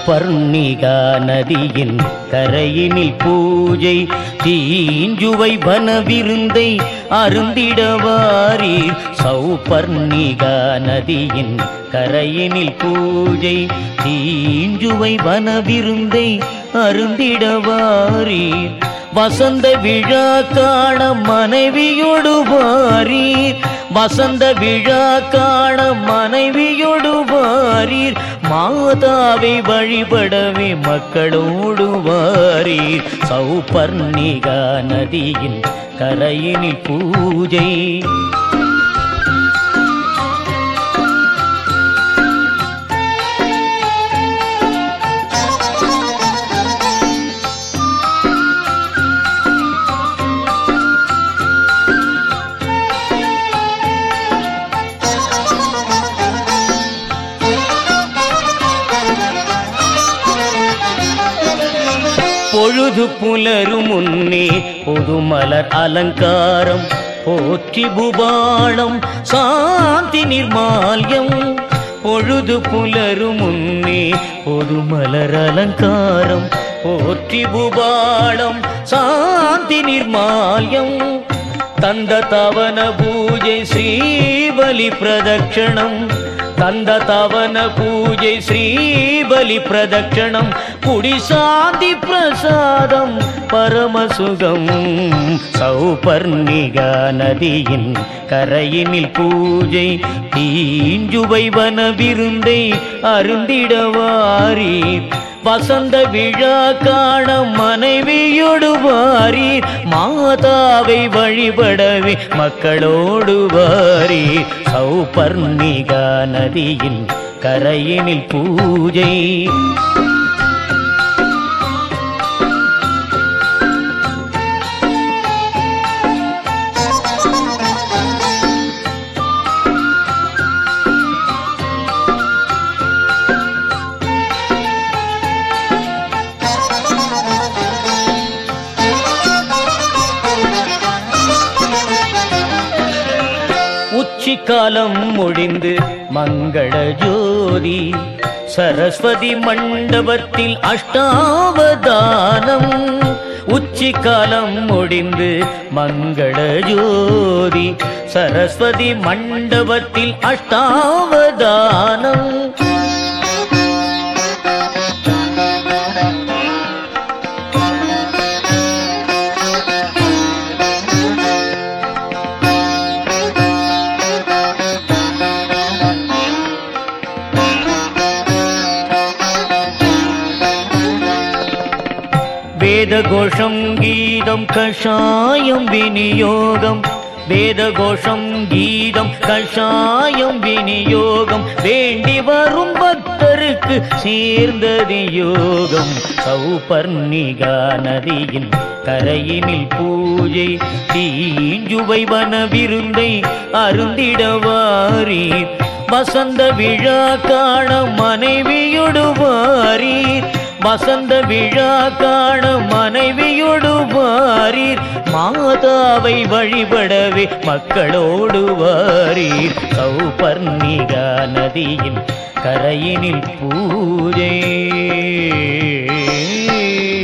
சௌபர்ணிகா நதியின் கரையினில் பூஜை தீஞ்சுவை வனவிருந்தை அருந்திடவாரீர் சௌபர்ணிகா நதியின் கரையினில் பூஜை தீஞ்சுவை வனவிருந்தை அருந்திடவாரீர் வசந்த விழா காண மனைவியொடு வாரீர் வசந்த விழா காண மனைவியொடு வாரீர் மாதாவை வழிபடவே மக்களோடு வாரீர் சௌபர்ணிகா நதியின் கரையினில் பூஜை பொழுது புலரும் முன்னே பொதுமலர் அலங்காரம் போற்றி புபாளம் சாந்தி நிர்மால்யம் பொழுது புலரும் முன்னே பொதுமலர் அலங்காரம் போற்றி புபாளம் சாந்தி நிர்மால்யம் தந்த தவன பூஜை ஸ்ரீபலி பிரதக்ஷணம் தந்த தவன பூஜை ஸ்ரீபலி பிரதக்ஷணம் குடி சாந்தி பிரசாதம் பரமசுகம் சௌபர்ணிகா நதியின் கரையினில் பூஜை தீஞ்சுவை வன விருந்தை அருந்திடவாரீர் வசந்த விழா காண மனைவியொடு வாரீர் மாதாவை வழிபடவே மக்களோடு வாரீர் சௌபர்ணிகா நதியின் கரையினில் பூஜை உச்சிக்காலம் முடிந்து மங்கள ஜோதி சரஸ்வதி மண்டபத்தில் அஷ்டாவதானம் உச்சிக்காலம் முடிந்து மங்கள ஜோதி சரஸ்வதி மண்டபத்தில் அஷ்டாவதானம் வேதகோஷம் கீதம் கஷாயம் விநியோகம் வேதகோஷம் கீதம் கஷாயம் விநியோகம் வேண்டி வரும் பக்தருக்கு சேர்ந்தது யோகம் சௌபர்ணிகா நதியின் கரையினில் பூஜை தீஞ்சுவை வன விருந்தை அருந்திடவாரீர் வசந்த விழா காண மனைவியொடு வாரீர் வசந்த விழா காண மனைவியொடு வாரீர் மாதாவை வழிபடவே மக்களோடு வாரீர் சௌபர்ணிகா நதியின் கரையினில் பூஜை